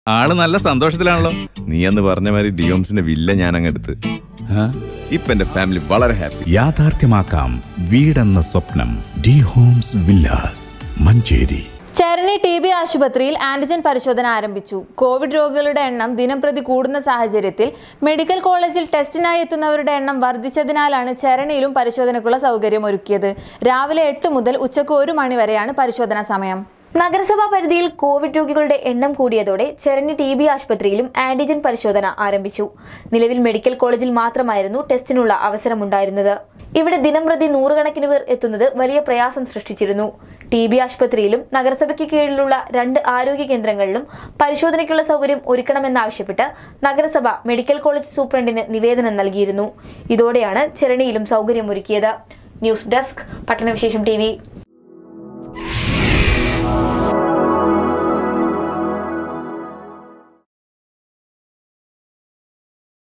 ആള് നല്ല സന്തോഷത്തിലാണല്ലോ നീ അന്ന് പറഞ്ഞ മാതിരി ഡിയോംസിന്റെ വില്ല ഞാൻ അങ്ങ് എടുത്ത് ഇപ്പൊ എന്റെ ഫാമിലി വളരെ ഹാപ്പി യാഥാർത്ഥ്യമാക്കാം വീടെന്ന സ്വപ്നം ഡി ഹോംസ് വില്ലാസ് മഞ്ചേരി ചരണി ടി ബി ആശുപത്രിയിൽ ആന്റിജൻ പരിശോധന ആരംഭിച്ചു കോവിഡ് രോഗികളുടെ എണ്ണം ദിനംപ്രതി കൂടുന്ന സാഹചര്യത്തിൽ മെഡിക്കൽ കോളേജിൽ ടെസ്റ്റിനായി എത്തുന്നവരുടെ എണ്ണം വർദ്ധിച്ചതിനാലാണ് ചരണിയിലും പരിശോധനയ്ക്കുള്ള സൗകര്യം ഒരുക്കിയത് രാവിലെ എട്ട് മുതൽ ഉച്ചയ്ക്ക് ഒരു മണി വരെയാണ് പരിശോധനാ സമയം നഗരസഭാ പരിധിയിൽ കോവിഡ് രോഗികളുടെ എണ്ണം കൂടിയതോടെ ചെറഞ്ഞി ടി ബി ആശുപത്രിയിലും ആന്റിജൻ പരിശോധന ആരംഭിച്ചു നിലവിൽ മെഡിക്കൽ കോളേജിൽ മാത്രമായിരുന്നു ടെസ്റ്റിനുള്ള അവസരമുണ്ടായിരുന്നത് ഇവിടെ ദിനംപ്രതി നൂറുകണക്കിന് പേർ എത്തുന്നത് വലിയ പ്രയാസം സൃഷ്ടിച്ചിരുന്നു ടി ബി ആശുപത്രിയിലും നഗരസഭയ്ക്ക് കീഴിലുള്ള രണ്ട് ആരോഗ്യ കേന്ദ്രങ്ങളിലും പരിശോധനയ്ക്കുള്ള സൗകര്യം ഒരുക്കണമെന്നാവശ്യപ്പെട്ട് നഗരസഭ മെഡിക്കൽ കോളേജ് സൂപ്രണ്ടിന് നിവേദനം നൽകിയിരുന്നു ഇതോടെയാണ് ചെറണിയിലും സൗകര്യമൊരുക്കിയത് ന്യൂസ് ഡെസ്ക് പട്ടണവിശേഷം ടി